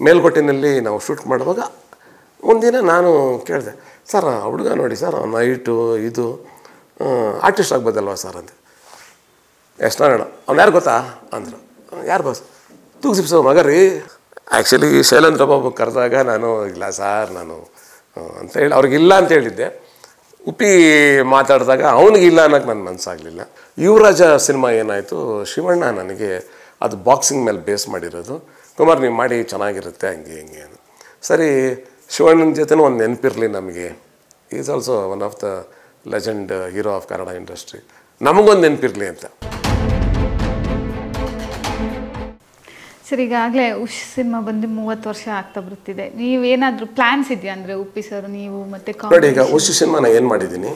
ಮೇಲ್ಕೋಟೆನಲ್ಲಿ ನಾವು ಶೂಟ್ ಮಾಡುವಾಗ ಒಂದಿನ ನಾನು ಕೇಳಿದೆ ಸರ್ ಆ ಹುಡುಗ ನೋಡಿ ಸರ್ ಅವ್ನ ಹೈಟು ಇದು ಆರ್ಟಿಸ್ಟ್ ಆಗ್ಬೋದಲ್ವಾ ಸರ್ ಅಂದೆ ಎಷ್ಟು ನೋಡೋಣ ಅವ್ನು ಯಾರು ಗೊತ್ತಾ ಅಂದರು ಯಾರು ಬಾಸ್ ತೂಗ್ಸಿಪ್ಸ ಮಗ ರೀ ಆ್ಯಕ್ಚುಲಿ ಶೈಲೇಂದ್ರ ಬಾಬು ಕರೆದಾಗ ನಾನು ಇಲ್ಲ ಸಾರ್ ನಾನು ಆ, ಅಂತ ಹೇಳಿ ಅವ್ರಿಗಿಲ್ಲ ಅಂತ ಹೇಳಿದ್ದೆ ಉಪ್ಪಿ ಮಾತಾಡಿದಾಗ ಅವನಿಗಿಲ್ಲ ಅನ್ನೋಕ್ಕೆ ನನ್ನ ಮನಸ್ಸಾಗಲಿಲ್ಲ ಯುವರಾಜ ಸಿನಿಮಾ ಏನಾಯಿತು ಶಿವಣ್ಣ ನನಗೆ ಅದು ಬಾಕ್ಸಿಂಗ್ ಮೇಲೆ ಬೇಸ್ ಮಾಡಿರೋದು ಕುಮಾರ್ ನೀವು ಮಾಡಿ ಚೆನ್ನಾಗಿರುತ್ತೆ ಹಂಗೆ ಹಿಂಗೆ ಅಂತ ಸರಿ ಶಿವಣ್ಣನ ಜೊತೆನೂ ಒಂದು ನೆನಪಿರಲಿ ನಮಗೆ is also one of the legend hero of Kannada industry ನಮಗೊಂದು ನೆನಪಿರಲಿ ಅಂತ ಸರ್ ಈಗಾಗಲೇ ಉಶ್ ಸಿನಿಮಾ ಬಂದು ಮೂವತ್ತು ವರ್ಷ ಆಗ್ತಾ ಬರುತ್ತಿದೆ ನೀವೇನಾದರೂ ಪ್ಲಾನ್ಸ್ ಇದೆಯಾ ಅಂದರೆ ಉಪ್ಪಿ ಸರ್ ನೀವು ಮತ್ತೆ ನೋಡಿ ಈಗ ಉಶು ಸಿನಿಮಾನ ಏನು ಮಾಡಿದ್ದೀನಿ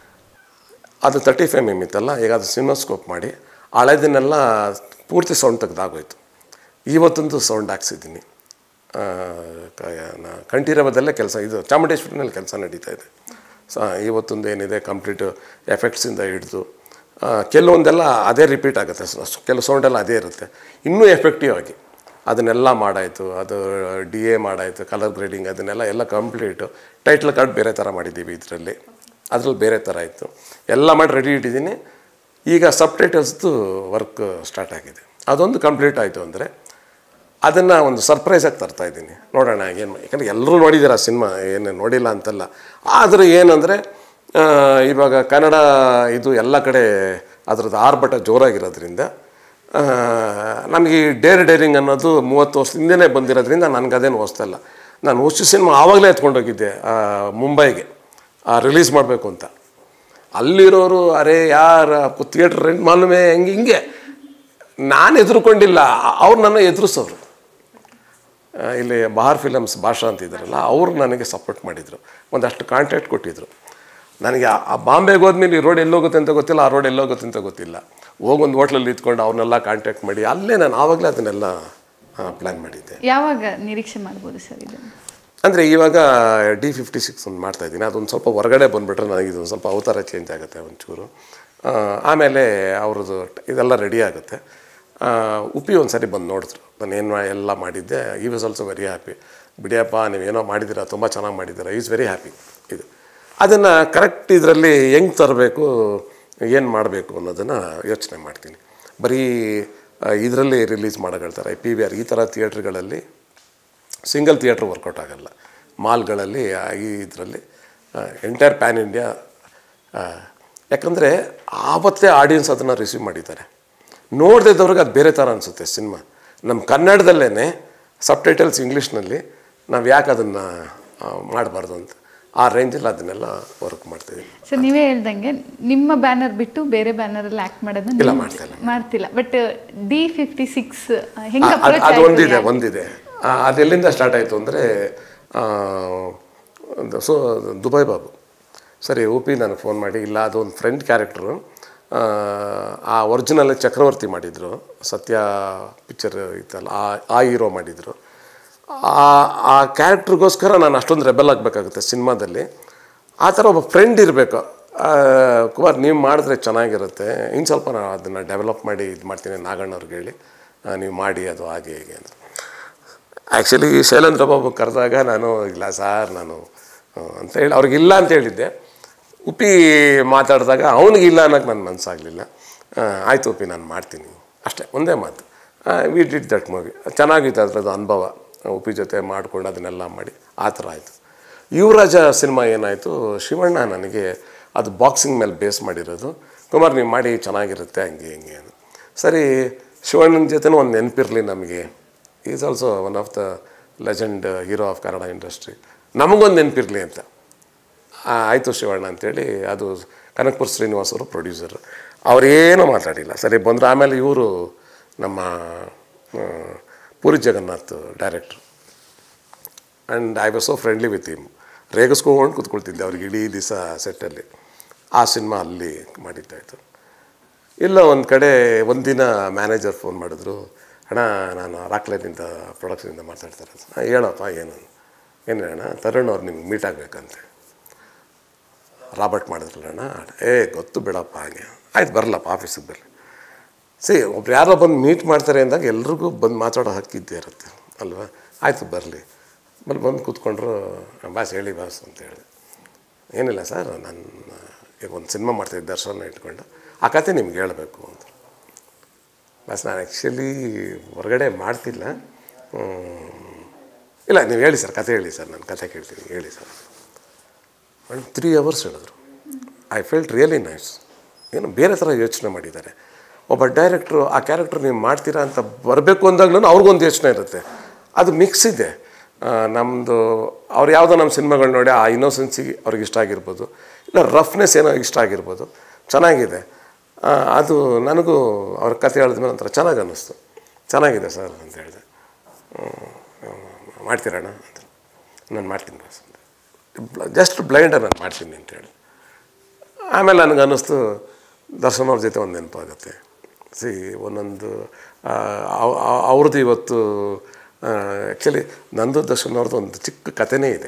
ಅದು ತರ್ಟಿ ಫೈವ್ ಎಮ್ ಇತ್ತಲ್ಲ ಈಗ ಅದು ಸಿನಿಮಾಸ್ಕೋಪ್ ಮಾಡಿ ಹಳೆದನ್ನೆಲ್ಲ ಪೂರ್ತಿ ಸೌಂಡ್ ತೆಗೆದಾಗೋಯ್ತು ಇವತ್ತೊಂದು ಸೌಂಡ್ ಹಾಕ್ಸಿದ್ದೀನಿ ಆ, ಕ- ನ- ಕಂಠೀರವದಲ್ಲೇ ಕೆಲಸ ಇದು ಚಾಮುಂಡೇಶ್ವರಿನಲ್ಲಿ ಕೆಲಸ ನಡೀತಾ ಇದೆ ಸೊ ಇವತ್ತೊಂದು ಏನಿದೆ ಕಂಪ್ಲೀಟ್ ಎಫೆಕ್ಟ್ಸಿಂದ ಹಿಡಿದು ಆ, ಕೆಲವೊಂದೆಲ್ಲ ಅದೇ ರಿಪೀಟ್ ಆಗುತ್ತೆ ಸ- ಕೆಲವು ಸೌಂಡೆಲ್ಲ ಅದೇ ಇರುತ್ತೆ ಇನ್ನೂ ಎಫೆಕ್ಟಿವ್ ಆಗಿ ಅದನ್ನೆಲ್ಲ ಮಾಡಾಯಿತು ಅದು ಡಿ ಎ ಮಾಡಾಯಿತು ಕಲರ್ ಗ್ರೇಡಿಂಗ್ ಅದನ್ನೆಲ್ಲ ಎಲ್ಲ ಕಂಪ್ಲೀಟು ಟೈಟ್ಲ್ ಕಾರ್ಡ್ ಬೇರೆ ಥರ ಮಾಡಿದ್ದೀವಿ ಇದರಲ್ಲಿ ಅದರಲ್ಲಿ ಬೇರೆ ಥರ ಇತ್ತು ಎಲ್ಲ ಮಾಡಿ ರೆಡಿ ಇಟ್ಟಿದ್ದೀನಿ ಈಗ ಸಬ್ ಟೈಟಲ್ಸ್ದು ವರ್ಕ್ ಸ್ಟಾರ್ಟ್ ಆಗಿದೆ ಅದೊಂದು ಕಂಪ್ಲೀಟ್ ಆಯಿತು ಅಂದರೆ ಅದನ್ನು ಒಂದು ಸರ್ಪ್ರೈಸಾಗಿ ತರ್ತಾ ಇದ್ದೀನಿ ನೋಡೋಣ ಏನು ಯಾಕಂದರೆ ಎಲ್ಲರೂ ನೋಡಿದ್ದೀರ ಸಿನಿಮಾ ಏನು ನೋಡಿಲ್ಲ ಅಂತಲ್ಲ ಆದರೆ ಏನಂದರೆ ಇವಾಗ ಕನ್ನಡ ಇದು ಎಲ್ಲ ಕಡೆ ಅದ್ರದ್ದು ಆರ್ಭಟ ಜೋರಾಗಿರೋದ್ರಿಂದ ಆ, ನಮಗೆ ಈ ಡೇರ್ ಡೇರಿಂಗ್ ಅನ್ನೋದು ಮೂವತ್ತು ವರ್ಷದಿಂದನೇ ಬಂದಿರೋದ್ರಿಂದ ನನಗೆ ಅದೇನು ಹೊಸ್ತಲ್ಲ ನಾನು ಹುಚ್ಚು ಸಿನಿಮಾ ಆವಾಗಲೇ ಎತ್ಕೊಂಡೋಗಿದ್ದೆ ಆ, ಮುಂಬೈಗೆ ರಿಲೀಸ್ ಮಾಡಬೇಕು ಅಂತ ಅಲ್ಲಿರೋರು ಅರೆ ಯಾರ ಥಿಯೇಟ್ರ್ ರೆಂಟ್ ಮಾಲೂಮೆ ಹೆಂಗೆ ಹಿಂಗೆ ನಾನು ಎದುರುಕೊಂಡಿಲ್ಲ ಅವ್ರು ನನ್ನ ಎದುರಿಸೋರು ಆ, ಇಲ್ಲಿ ಬಹಾರ್ ಫಿಲಮ್ಸ್ ಭಾಷಾ ಅಂತ ಇದ್ದಾರಲ್ಲ ಅವರು ನನಗೆ ಸಪೋರ್ಟ್ ಮಾಡಿದರು ಒಂದಷ್ಟು ಕಾಂಟ್ಯಾಕ್ಟ್ ಕೊಟ್ಟಿದ್ದರು ನನಗೆ ಆ- ಆ ಬಾಂಬೆಗೆ ಹೋದ್ಮೇಲೆ ಈ ರೋಡ್ ಎಲ್ಲೋಗುತ್ತೆ ಅಂತ ಗೊತ್ತಿಲ್ಲ ಆ ರೋಡ್ ಎಲ್ಲೋಗುತ್ತೆ ಅಂತ ಗೊತ್ತಿಲ್ಲ ಹೋಗಿ ಒಂದು ಹೋಟ್ಲಲ್ಲಿ ಇದ್ಕೊಂಡು ಅವ್ರನ್ನೆಲ್ಲ ಕಾಂಟ್ಯಾಕ್ಟ್ ಮಾಡಿ ಅಲ್ಲೇ ನಾನು ಆವಾಗಲೇ ಅದನ್ನೆಲ್ಲ ಪ್ಲ್ಯಾನ್ ಮಾಡಿದ್ದೆ ಯಾವಾಗ ನಿರೀಕ್ಷೆ ಮಾಡ್ಬೋದು ಸರ್ ಇದನ್ನು ಅಂದರೆ ಇವಾಗ ಡಿ ಫಿಫ್ಟಿ ಸಿಕ್ಸ್ ಒಂದು ಮಾಡ್ತಾಯಿದ್ದೀನಿ ಅದೊಂದು ಸ್ವಲ್ಪ ಹೊರಗಡೆ ಬಂದುಬಿಟ್ರೆ ನನಗೆ ಇದೊಂದು ಸ್ವಲ್ಪ ಅವತಾರ ಚೇಂಜ್ ಆಗುತ್ತೆ ಒಂಚೂರು ಆ, ಆಮೇಲೆ ಅವ್ರದ್ದು ಟ- ಇದೆಲ್ಲ ರೆಡಿ ಆಗುತ್ತೆ ಆ, ಉಪ್ಪಿ ಒಂದು ಸರಿ ಬಂದು ನೋಡಿದ್ರು ನಾನು ಏನು ಎಲ್ಲ ಮಾಡಿದ್ದೆ ಈ ವಾಸ್ ಆಲ್ಸೋ ವೆರಿ ಹ್ಯಾಪಿ ಬಿಡಿಯಪ್ಪ ನೀವೇನೋ ಮಾಡಿದ್ದೀರಾ ತುಂಬ ಚೆನ್ನಾಗಿ ಮಾಡಿದ್ದೀರಾ ಈಸ್ ವೆರಿ ಹ್ಯಾಪಿ ಇದು ಅದನ್ನು ಕರೆಕ್ಟ್ ಇದರಲ್ಲಿ ಹೆಂಗೆ ತರಬೇಕು ಏನು ಮಾಡಬೇಕು ಅನ್ನೋದನ್ನು ಯೋಚನೆ ಮಾಡ್ತೀನಿ ಬರೀ ಇದರಲ್ಲಿ ರಿಲೀಸ್ ಮಾಡೋಕೆ ಹೇಳ್ತಾರೆ ಪಿ ವಿ ಆರ್ ಈ ಥರ ಥಿಯೇಟ್ರ್ಗಳಲ್ಲಿ ಸಿಂಗಲ್ ಥಿಯೇಟ್ರ್ ವರ್ಕೌಟ್ ಆಗಲ್ಲ ಮಾಲ್ಗಳಲ್ಲಿ ಆ, ಈ ಇದರಲ್ಲಿ ಎಂಟೈರ್ ಪ್ಯಾನ್ ಇಂಡಿಯಾ ಯಾಕಂದರೆ ಆವತ್ತೇ ಆಡಿಯನ್ಸ್ ಅದನ್ನು ರಿಸೀವ್ ಮಾಡಿದ್ದಾರೆ ನೋಡ್ದಿದ್ದವ್ರಿಗೆ ಅದು ಬೇರೆ ಥರ ಅನಿಸುತ್ತೆ ಸಿನಿಮಾ ನಮ್ಮ ಕನ್ನಡದಲ್ಲೇ ಸಬ್ ಟೈಟಲ್ಸ್ ಇಂಗ್ಲೀಷ್ನಲ್ಲಿ ನಾವು ಯಾಕೆ ಅದನ್ನು ಮಾಡಬಾರ್ದು ಅಂತ ಆ ರೇಂಜಲ್ಲಿ ಅದನ್ನೆಲ್ಲ ವರ್ಕ್ ಮಾಡ್ತೀವಿ ಸರ್ ನೀವೇ ಹೇಳ್ದಂಗೆ ನಿಮ್ಮ ಬ್ಯಾನರ್ ಬಿಟ್ಟು ಬೇರೆ ಬ್ಯಾನರಲ್ಲಿ ಆ್ಯಕ್ಟ್ ಮಾಡೋದನ್ನ ಇಲ್ಲ, ನೀವು ಮಾಡ್ತಾ ಇಲ್ಲ. ಮಾಡ್ತಿಲ್ಲ ಬಟ್ ಡಿ ಫಿಫ್ಟಿ ಸಿಕ್ಸ್ ಹೆಂಗೆ ಆ- ಅದು- ಅದು ಒಂದಿದೆ ಒಂದಿದೆ ಆ, ಅದು ಎಲ್ಲಿಂದ ಸ್ಟಾರ್ಟ್ ಆಯಿತು ಅಂದರೆ ಸೊ ದುಬೈ ಬಾಬು ಸರಿ ಒ ಪಿ ನನಗೆ ಫೋನ್ ಮಾಡಿ ಇಲ್ಲ ಅದು ಒಂದು ಫ್ರೆಂಡ್ ಕ್ಯಾರೆಕ್ಟ್ರು ಆ ಒರಿಜಿನಲ್ ಚಕ್ರವರ್ತಿ ಮಾಡಿದರು ಸತ್ಯ ಪಿಕ್ಚರ್ ಇತ್ತಲ್ಲ ಆ ಆ ಹೀರೋ ಮಾಡಿದರು ಆ ಆ ಕ್ಯಾರೆಕ್ಟ್ರಿಗೋಸ್ಕರ ನಾನು ಅಷ್ಟೊಂದು ರೆಬೆಲ್ ಆಗಬೇಕಾಗುತ್ತೆ ಸಿನಿಮಾದಲ್ಲಿ ಆ ಥರ ಒಬ್ಬ ಫ್ರೆಂಡ್ ಇರಬೇಕು ಕುಮಾರ್ ನೀವು ಮಾಡಿದ್ರೆ ಚೆನ್ನಾಗಿರುತ್ತೆ ಇನ್ನು ಸ್ವಲ್ಪ ನಾನು ಅದನ್ನು ಡೆವಲಪ್ ಮಾಡಿ ಇದು ಮಾಡ್ತೀನಿ ನಾಗಣ್ಣವ್ರಿಗೆ ಹೇಳಿ ಆ, ನೀವು ಮಾಡಿ ಅದು ಹಾಗೆ ಹೀಗೆ ಅಂತ ಆ್ಯಕ್ಚುಲಿ ಶೈಲೇಂದ್ರ ಬಾಬು ಕರೆದಾಗ ನಾನು ಇಲ್ಲ ಸಾರ್ ನಾನು ಆ, ಅಂತ ಹೇಳಿ ಅವ್ರಿಗಿಲ್ಲ ಅಂತ ಹೇಳಿದ್ದೆ ಉಪ್ಪಿ ಮಾತಾಡಿದಾಗ ಅವನಿಗಿಲ್ಲ ಅನ್ನೋಕ್ಕೆ ನನ್ನ ಮನಸ್ಸಾಗಲಿಲ್ಲ ಆಯಿತು ಉಪ್ಪಿ ನಾನು ಮಾಡ್ತೀನಿ ಅಷ್ಟೇ ಒಂದೇ ಮಾತು ವಿ ಡಿಡ್ ದಟ್ ಮೂವಿ ಚೆನ್ನಾಗಿತ್ತು ಅದರದ್ದು ಅನುಭವ ಉಪ್ಪಿ ಜೊತೆ ಮಾಡ್ಕೊಂಡು ಅದನ್ನೆಲ್ಲ ಮಾಡಿ ಆ ಥರ ಆಯಿತು ಯುವರಾಜ ಸಿನಿಮಾ ಏನಾಯಿತು ಶಿವಣ್ಣ ನನಗೆ ಅದು ಬಾಕ್ಸಿಂಗ್ ಮೇಲೆ ಬೇಸ್ ಮಾಡಿರೋದು ಕುಮಾರ್ ನೀವು ಮಾಡಿ ಚೆನ್ನಾಗಿರುತ್ತೆ ಹಂಗೆ ಹಿಂಗೆ ಅಂತ ಸರಿ ಶಿವಣ್ಣನ ಜೊತೆನೂ ಒಂದು ನೆನಪಿರಲಿ ನಮಗೆ is also one of the legend hero of Kannada industry ನಮಗೊಂದು ನೆನಪಿರಲಿ ಅಂತ ಆ, ಆಯಿತು ಶಿವಣ್ಣ ಅಂತೇಳಿ ಅದು ಕನಕಪುರ ಶ್ರೀನಿವಾಸ್ ಅವರು ಪ್ರೊಡ್ಯೂಸರು ಅವರೇನೂ ಮಾತಾಡಿಲ್ಲ ಸರಿ ಬಂದರು ಆಮೇಲೆ ಇವರು ನಮ್ಮ ಆ, Puri Jagannath director and I was so friendly with him ರೇಗಿಸ್ಕೊಂಡು ಕೂತ್ಕೊಳ್ತಿದ್ದೆ ಅವ್ರಿಗೆ ಇಡೀ ದಿವಸ ಸೆಟ್ಟಲ್ಲಿ ಆ ಸಿನಿಮಾ ಅಲ್ಲಿ ಮಾಡಿದ್ದಾಯಿತು ಇಲ್ಲ ಒಂದು ಕಡೆ ಒಂದಿನ ಮ್ಯಾನೇಜರ್ ಫೋನ್ ಮಾಡಿದ್ರು ಅಣ್ಣ ನಾನು ರಾಕ್ಲೈನಿಂದ ಪ್ರೊಡಕ್ಷನಿಂದ ಮಾತಾಡ್ತಾರೆ ಹಾಂ ಹೇಳಪ್ಪ ಏನು ಏನು ಅಣ್ಣ ತರುಣ್ ಅವ್ರು ನಿಮ್ಗೆ ಮೀಟ್ ಆಗಬೇಕಂತೆ ರಾಬರ್ಟ್ ಮಾಡಿದ್ರಲ್ಲ ಅಣ್ಣ ಏ ಗೊತ್ತು ಬಿಡಪ್ಪ ಹಾಗೆ ಆಯ್ತು ಬರಲಪ್ಪ ಆಫೀಸಿಗೆ ಬರಲಿ ಸಿ ಒಬ್ರು ಯಾರೋ ಬಂದು ಮೀಟ್ ಮಾಡ್ತಾರೆ ಅಂದಾಗ ಎಲ್ರಿಗೂ ಬಂದು ಮಾತಾಡೋ ಹಕ್ಕಿದ್ದೇ ಇರುತ್ತೆ ಅಲ್ವಾ ಆಯಿತು ಬರಲಿ ಆಮೇಲೆ ಬಂದು ಕೂತ್ಕೊಂಡ್ರು ಬಾಸ್ ಹೇಳಿ ಬಾಸ್ ಅಂತ ಹೇಳಿದೆ ಏನಿಲ್ಲ ಸರ್ ನಾನು ಈಗ ಒಂದು ಸಿನಿಮಾ ಮಾಡ್ತಿದ್ದೆ ದರ್ಶನ ಇಟ್ಕೊಂಡು ಆ ಕತೆ ನಿಮ್ಗೆ ಹೇಳಬೇಕು ಅಂತ ಬಸ್ ನಾನು ಆ್ಯಕ್ಚುಲಿ ಹೊರಗಡೆ ಮಾಡ್ತಿಲ್ಲ ಹ್ಮ್. ಇಲ್ಲ ನೀವು ಹೇಳಿ ಸರ್ ಕತೆ ಹೇಳಿ ಸರ್ ನಾನು ಕತೆ ಕೇಳ್ತೀನಿ ಹೇಳಿ ಸರ್ ಒಂದು ತ್ರೀ ಅವರ್ಸ್ ಹೇಳಿದ್ರು ಐ ಫೆಲ್ಟ್ ರಿಯಲಿ ನೈಸ್ ಏನು ಬೇರೆ ಥರ ಯೋಚನೆ ಮಾಡಿದ್ದಾರೆ ಒಬ್ಬ ಡೈರೆಕ್ಟ್ರು ಆ ಕ್ಯಾರೆಕ್ಟರ್ ನೀವು ಮಾಡ್ತೀರಾ ಅಂತ ಬರಬೇಕು ಅಂದಾಗ್ಲೂ ಅವ್ರಿಗೊಂದು ಯೋಚನೆ ಇರುತ್ತೆ ಅದು ಮಿಕ್ಸ್ ಇದೆ ನಮ್ಮದು ಅವ್ರು ಯಾವುದೋ ನಮ್ಮ ಸಿನಿಮಾಗಳು ನೋಡಿ ಆ ಇನ್ನೋಸೆನ್ಸಿಗೆ ಅವ್ರಿಗೆ ಇಷ್ಟ ಆಗಿರ್ಬೋದು ಇಲ್ಲ ರಫ್ನೆಸ್ ಏನೋ ಇಷ್ಟ ಆಗಿರ್ಬೋದು ಚೆನ್ನಾಗಿದೆ ಆ, ಅದು ನನಗೂ ಅವ್ರ ಕತೆ ಹೇಳಿದ್ಮೇಲೆ ಒಂಥರ ಚೆನ್ನಾಗಿ ಅನ್ನಿಸ್ತು ಚೆನ್ನಾಗಿದೆ ಸರ್ ಅಂತ ಹೇಳಿದೆ ಹ್ಮ್, ಮಾಡ್ತೀರಣ್ಣ ಅಂತ ನಾನು ಮಾಡ್ತೀನಿ ಬಾಸ್ ಅಂತ ಜಸ್ಟ್ ಬ್ಲೈಂಡ ನಾನು ಮಾಡ್ತೀನಿ ಅಂತೇಳಿ ಆಮೇಲೆ ನನಗೆ ಅನ್ನಿಸ್ತು ದರ್ಶನ್ ಅವ್ರ ಜೊತೆ ಒಂದು ನೆನಪಾಗುತ್ತೆ ಸಿ ಒಂದೊಂದು ಆ, ಅವ್- ಅವ್- ಅವ್ರದ್ದು ಇವತ್ತು ಆ್ಯಕ್ಚುಲಿ ನಂದು ದರ್ಶನ್ ಅವ್ರದ್ದು ಒಂದು ಚಿಕ್ಕ ಕಥೆನೇ ಇದೆ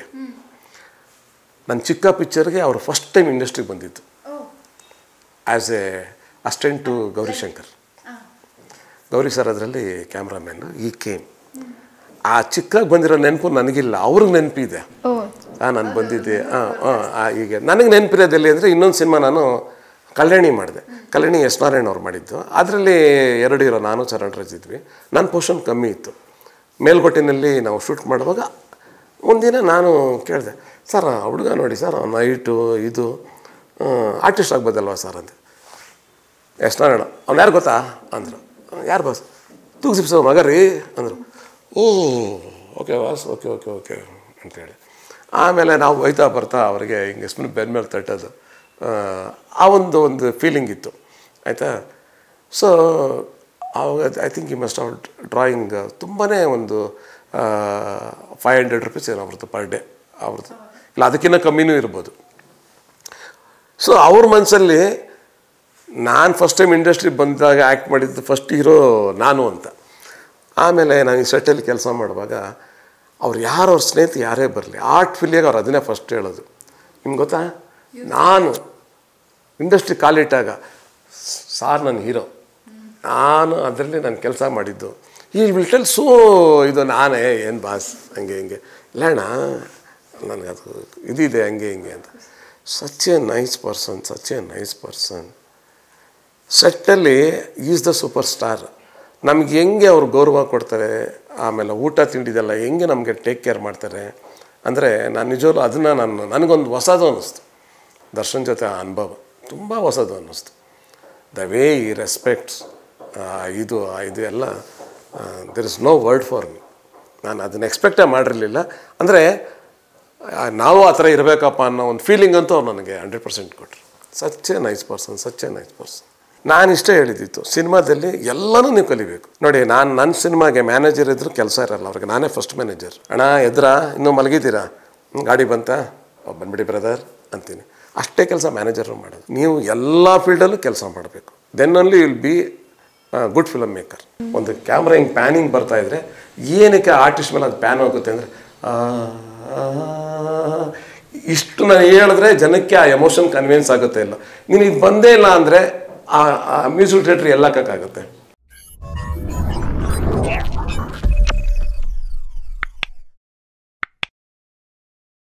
ನನ್ನ ಚಿಕ್ಕ ಪಿಕ್ಚರ್ಗೆ ಅವರು ಫಸ್ಟ್ ಟೈಮ್ ಇಂಡಸ್ಟ್ರಿಗೆ ಬಂದಿದ್ದು as a assistant to Gaurishankar Gowri sir ಅದರಲ್ಲಿ ಕ್ಯಾಮ್ರಾಮ್ಯಾನು ಈ ಕೇಮ್ ಆ ಚಿಕ್ಕಾಗಿ ಬಂದಿರೋ ನೆನಪು ನನಗಿಲ್ಲ ಅವ್ರಿಗೆ ನೆನಪಿದೆ ಓ ಹಾಂ ನಾನು ಬಂದಿದ್ದೆ ಹಾಂ ಹಾಂ ಈಗ ನನಗೆ ನೆನಪಿರೋದೆಲ್ಲಿ ಅಂದರೆ ಇನ್ನೊಂದು ಸಿನಿಮಾ ನಾನು ಕಲ್ಯಾಣಿ ಮಾಡಿದೆ ಕಲ್ಯಾಣಿ ಎಸ್ ನಾರಾಯಣ ಅವ್ರು ಮಾಡಿದ್ದು ಅದರಲ್ಲಿ ಎರಡು ಇರೋ ನಾನು ಚರಣ್ ರಾಜ್ ಇದ್ವಿ ನನ್ನ ಪೋರ್ಷನ್ ಕಮ್ಮಿ ಇತ್ತು ಮೇಲ್ಕೋಟೆನಲ್ಲಿ ನಾವು ಶೂಟ್ ಮಾಡುವಾಗ ಒಂದಿನ ನಾನು ಕೇಳಿದೆ ಸರ್ ಆ ಹುಡುಗ ನೋಡಿ ಸರ್ ಅವ್ನ ಹೈಟು ಇದು ಆರ್ಟಿಸ್ಟ್ ಆಗ್ಬೋದಲ್ವಾ ಸರ್ ಅಂತ ಎಸ್ ನಾರಾಯಣ ಅವ್ನು ಯಾರು ಗೊತ್ತಾ ಅಂದರು ಯಾರು ಬಾಸ್ ತೂಗ್ಸಿಪ್ಸ ಮಗ ರೀ ಅಂದರು oh okay boss okay okay okay ಅಂತೇಳಿ ಆಮೇಲೆ ನಾವು ಹೋಯ್ತಾ ಬರ್ತಾ ಅವರಿಗೆ ಹಿಂಗೆ ಸುಮ್ಮನೆ ಬೆನ್ನ ಮೇಲೆ ತಟ್ಟೋದು ಆ, ಆ ಒಂದು ಒಂದು ಫೀಲಿಂಗ್ ಇತ್ತು ಆಯಿತಾ ಸೊ ಅವಾಗ I think you must out drawing ತುಂಬಾ ಒಂದು ಫೈವ್ ಹಂಡ್ರೆಡ್ ರುಪೀಸ್ ಏನೋ ಅವ್ರದ್ದು ಪರ್ ಡೇ ಅವ್ರದ್ದು ಇಲ್ಲ ಅದಕ್ಕಿಂತ ಕಮ್ಮಿನೂ ಇರ್ಬೋದು ಸೊ ಅವ್ರ ಮನಸ್ಸಲ್ಲಿ ನಾನು ಫಸ್ಟ್ ಟೈಮ್ ಇಂಡಸ್ಟ್ರಿ ಬಂದಾಗ ಆ್ಯಕ್ಟ್ ಮಾಡಿದ್ದು ಫಸ್ಟ್ ಹೀರೋ ನಾನು ಅಂತ ಆಮೇಲೆ ನಾನು ಈ ಸೆಟ್ಟಲ್ಲಿ ಕೆಲಸ ಮಾಡುವಾಗ ಅವ್ರು ಯಾರು ಅವ್ರ ಸ್ನೇಹಿತ ಯಾರೇ ಬರಲಿ ಆರ್ಟ್ ಫಿಲಿಯಾಗ ಅವ್ರು ಅದನ್ನೇ ಫಸ್ಟ್ ಹೇಳೋದು ನಿಮ್ಗೆ ಗೊತ್ತಾ ನಾನು ಇಂಡಸ್ಟ್ರಿ ಕಾಲಿಟ್ಟಾಗ ಸಾರ್ ನನ್ನ ಹೀರೋ ನಾನು ಅದರಲ್ಲಿ ನಾನು ಕೆಲಸ ಮಾಡಿದ್ದು ಈ ವಿಲ್ಟಲ್ ಸೋ ಇದು ನಾನೇ ಏನು ಬಾಸ್ ಹಂಗೆ ಹಿಂಗೆ ಇಲ್ಲ ಅಣ್ಣ ನನಗದು ಇದಿದೆ ಹಂಗೆ ಹಿಂಗೆ ಅಂತ such a nice person such a nice person ಸೆಟ್ಟಲ್ಲಿ ಈಸ್ ದ ಸೂಪರ್ ಸ್ಟಾರ್ ನಮ್ಗೆ ಹೆಂಗೆ ಅವ್ರು ಗೌರವ ಕೊಡ್ತಾರೆ ಆಮೇಲೆ ಊಟ ತಿಂಡಿದೆಲ್ಲ ಹೆಂಗೆ ನಮಗೆ ಟೇಕ್ ಕೇರ್ ಮಾಡ್ತಾರೆ ಅಂದರೆ ನಾನು ನಿಜವಾಗ್ಲೂ ಅದನ್ನು ನಾನು ನನಗೊಂದು ಹೊಸದು ಅನ್ನಿಸ್ತು ದರ್ಶನ್ ಜೊತೆ ಆ ಅನುಭವ ತುಂಬ ಹೊಸದು ಅನ್ನಿಸ್ತು ದ ವೇ ಈ ರೆಸ್ಪೆಕ್ಟ್ಸ್ ಇದು ಆ ಇದು ಎಲ್ಲ there is no word for me ನಾನು ಅದನ್ನು ಎಕ್ಸ್ಪೆಕ್ಟೇ ಮಾಡಿರಲಿಲ್ಲ ಅಂದರೆ ನಾವು ಆ ಥರ ಇರಬೇಕಪ್ಪ ಅನ್ನೋ ಒಂದು ಫೀಲಿಂಗ್ ಅಂತೂ ಅವ್ರು ನನಗೆ ಹಂಡ್ರೆಡ್ ಪರ್ಸೆಂಟ್ ಕೊಟ್ಟರು such a nice person such a nice person ನಾನು ಇಷ್ಟೇ ಹೇಳಿದ್ದಿತ್ತು ಸಿನಿಮಾದಲ್ಲಿ ಎಲ್ಲನೂ ನೀವು ಕಲಿಬೇಕು ನೋಡಿ ನಾನು ನನ್ನ ಸಿನಿಮಾಗೆ ಮ್ಯಾನೇಜರ್ ಇದ್ದರೂ ಕೆಲಸ ಇರಲ್ಲ ಅವ್ರಿಗೆ ನಾನೇ ಫಸ್ಟ್ ಮ್ಯಾನೇಜರ್ ಅಣ್ಣ ಎದ್ರಾ ಇನ್ನೂ ಮಲಗಿದ್ದೀರಾ ಹ್ಮ್, ಗಾಡಿ ಬಂತಾ "ಓ, ಬಂದ್ಬಿಡಿ ಬ್ರದರ್ ಅಂತೀನಿ ಅಷ್ಟೇ ಕೆಲಸ ಮ್ಯಾನೇಜರು ಮಾಡೋದು ನೀವು ಎಲ್ಲ ಫೀಲ್ಡಲ್ಲೂ ಕೆಲಸ ಮಾಡಬೇಕು then only will be good film maker ಒಂದು ಕ್ಯಾಮ್ರಾ ಹಿಂಗೆ ಪ್ಯಾನಿಂಗ್ ಬರ್ತಾ ಇದ್ರೆ ಏನಕ್ಕೆ ಆರ್ಟಿಸ್ಟ್ ಮೇಲೆ ಅದು ಪ್ಯಾನ್ ಹೋಗುತ್ತೆ ಅಂದರೆ ಇಷ್ಟು ನಾನು ಹೇಳಿದ್ರೆ ಜನಕ್ಕೆ ಆ ಎಮೋಷನ್ ಕನ್ವಿನ್ಸ್ ಆಗುತ್ತೆ ಇಲ್ಲ ನೀನು ಇದು ಬಂದೇ ಇಲ್ಲ ಅಂದರೆ ಆ ಮ್ಯೂಸಿಕ್ ಥಿಯೇಟ್ರ್ ಎಲ್ಲಕ್ಕಾಗುತ್ತೆ